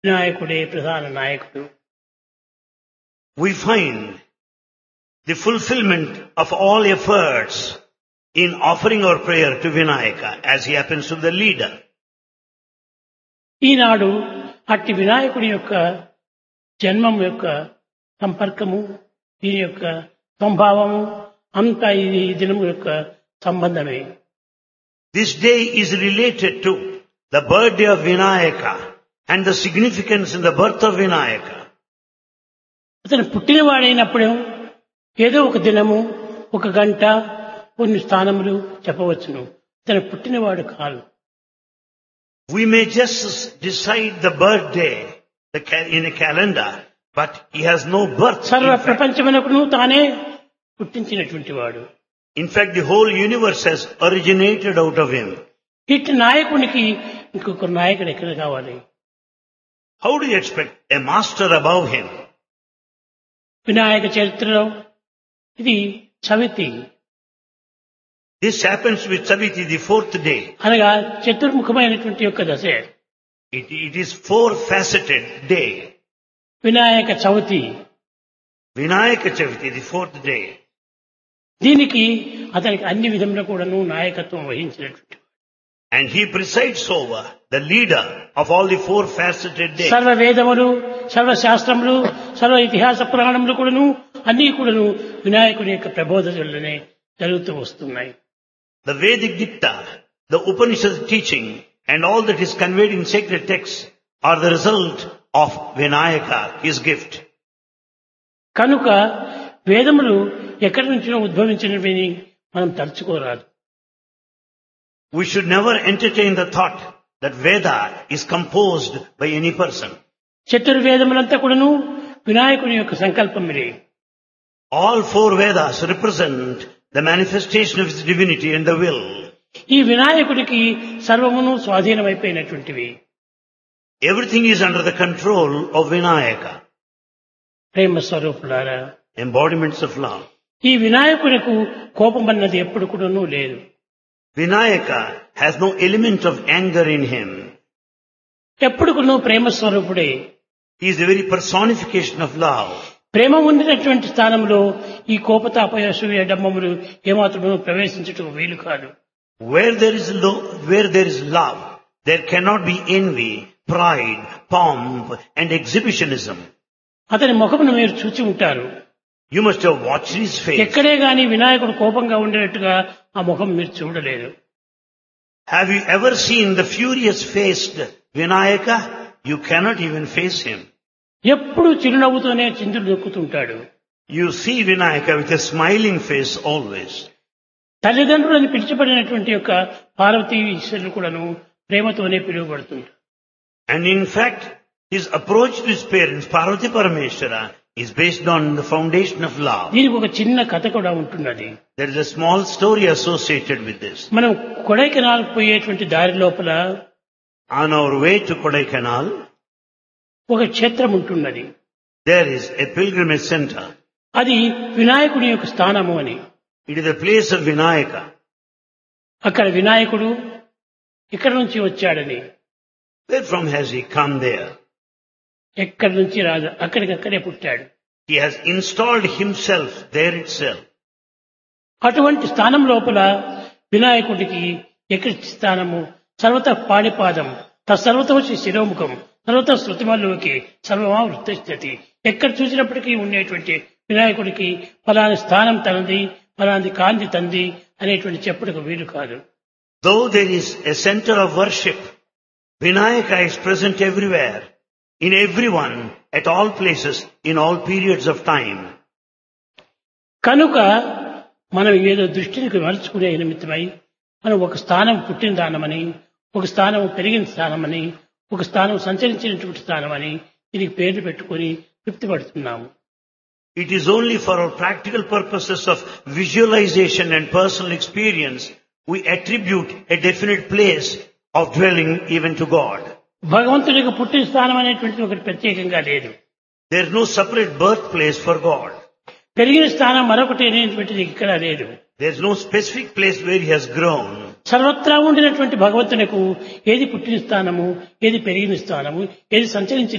వినాయకుడే ప్రధాన నాయకుడు We find the fulfillment of all efforts in offering our prayer to Vinayaka as he happens to be the leader. ఈనాడు అట్టి వినాయకుడి యొక్క జన్మం యొక్క సంపర్కము దీని యొక్క సంభావము అంతా ఇది ఈ దినము యొక్క సంబంధమే This day is related to the birthday of Vinayaka and the significance in the birth of Vinayaka. అతను పుట్టినవాడైనప్పుడు ఏదో ఒక దినము ఒక గంట కొన్ని స్థానములు చెప్పవచ్చును అతను పుట్టినవాడు కాదు We may just decide the birthday the ca- in a calendar, but he has no birth. సర్వ In fact, ప్రపంచమునకును తానే పుట్టించినటువంటి వాడు in fact, the whole universe has originated out of him. ఇట్టి నాయకునికి ఇంకొక నాయకుడు ఎక్కడ కావాలి How do you expect a master above him? Vinayaka చరిత్రలో ఇది Chavithi This happens with Saviti, the fourth day. అనగా చతుర్ముఖమైనటువంటి యొక్క దశ It, it is four-faceted day. Vinayaka Chavithi Vinayaka Chaviti, the fourth day. దీనికి అతనికి అన్ని విధంలో కూడాను నాయకత్వం వహించినటువంటి And he presides over the leader of all the four-faceted days. సర్వ వేదములు సర్వ శాస్త్రములు సర్వ ఇతిహాస పురాణములు కూడాను అన్ని కూడాను వినాయకుడి యొక్క ప్రబోధనలోనే జరుగుతూ వస్తున్నాయి The Vedic dicta, the Upanishad teaching, and all that is conveyed in sacred texts are the result of Vinayaka, his gift. కనుక వేదములు ఎక్కడి నుంచో ఉద్భవించినవి మనం తలుచుకోరాదు We should never entertain the thought that Veda is composed by any person. చతుర్వేదములంతా కూడాను వినాయకుని యొక్క సంకల్పములే All four Vedas represent the manifestation of his divinity and the will. ఈ వినాయకుడికి సర్వమును స్వాధీనమైపోయినటువంటివి Everything is under the control of Vinayaka, ప్రేమ స్వరూపులారా embodiments of love. ఈ వినాయకుడికి కోపం అన్నది ఎప్పుడు కూడాను లేదు Vinayaka has no element of anger in him. ఎప్పుడు కూడాను ప్రేమ స్వరూపుడే He is the very personification of love. ప్రేమ ఉండినటువంటి స్థానంలో ఈ కోపతాపయసూయ డమ్మములు ఏమాత్రము ప్రవేశించటం వీలు కాదు Where there is lo- where there is love, there cannot be envy, pride, pomp, and exhibitionism. అతని ముఖమును మీరు చూచి ఉంటారు You must have watched his face. ఎక్కడే గాని వినాయకుడు కోపంగా ఉండేట్టుగా ఆ ముఖం మీరు చూడలేదు Have you ever seen the furious faced Vinayaka? You cannot even face him. ఎప్పుడు చిరునవ్వుతోనే చిందులు దొక్కుతుంటాడు You see Vinayaka with a smiling face always. తల్లిదండ్రులను పిలిచిపడినటువంటి యొక్క పార్వతీ ఈశ్వరులు కూడాను ప్రేమతోనే పిలువబడుతుంటారు And in fact, his approach to his parents, Parvati Parameshwara, is based on the foundation of love. దీనికి ఒక చిన్న కథ కూడా ఉంటున్నది There is a small story associated with this. మనం కొడైకెనాల్ పోయేటువంటి దారి లోపల On our way to Kodaikanal, ఒక క్షేత్రం ఉంటున్నది there is a pilgrimage center. అది వినాయకుడి యొక్క స్థానము అని It is a place of Vinayaka. అక్కడ వినాయకుడు ఇక్కడ నుంచి వచ్చాడని Where from has he come there? ఎక్కడి నుంచి రాదు అక్కడికక్కడే పుట్టాడు He has installed himself there itself. అటువంటి స్థానం లోపల వినాయకుడికి ఎక్కడి స్థానము సర్వత పాణిపాదం తత్సర్వతోచి శిరోముఖం సర్వత శృతిమల్లోకి సర్వమా వృత్తస్థితి ఎక్కడ చూసినప్పటికీ ఉండేటువంటి వినాయకుడికి ఫలాని స్థానం తనది ఫలాని కాంతి తంది అనేటువంటి చెప్పుడుకు వీలు కాదు Though there is a center of worship, Vinayaka is present everywhere, in everyone, at all places, in all periods of time. కనుక మనం ఏదో దృష్టిని మలుచుకునే నిమిత్తమై మనం ఒక స్థానం పుట్టిన దానమని ఒక స్థానం పెరిగిన స్థానమని ఒక స్థానం సంచరించినటువంటి స్థానమని దీనికి పేర్లు పెట్టుకొని తృప్తి పడుతున్నాము It is only for our practical purposes of visualization and personal experience we attribute a definite place of dwelling even to God. భగవంతుడికి పుట్టిన స్థానం అనేటువంటిది ఒకటి ప్రత్యేకంగా లేదు There is no separate birthplace for God. పెరిగిన స్థానం మరొకటి అనేటువంటిది ఇక్కడ లేదు There is no specific place where He has grown. సర్వత్రా ఉండినటువంటి భగవంతునకు ఏది పుట్టిన స్థానము ఏది పెరిగిన స్థానము ఏది సంచరించిన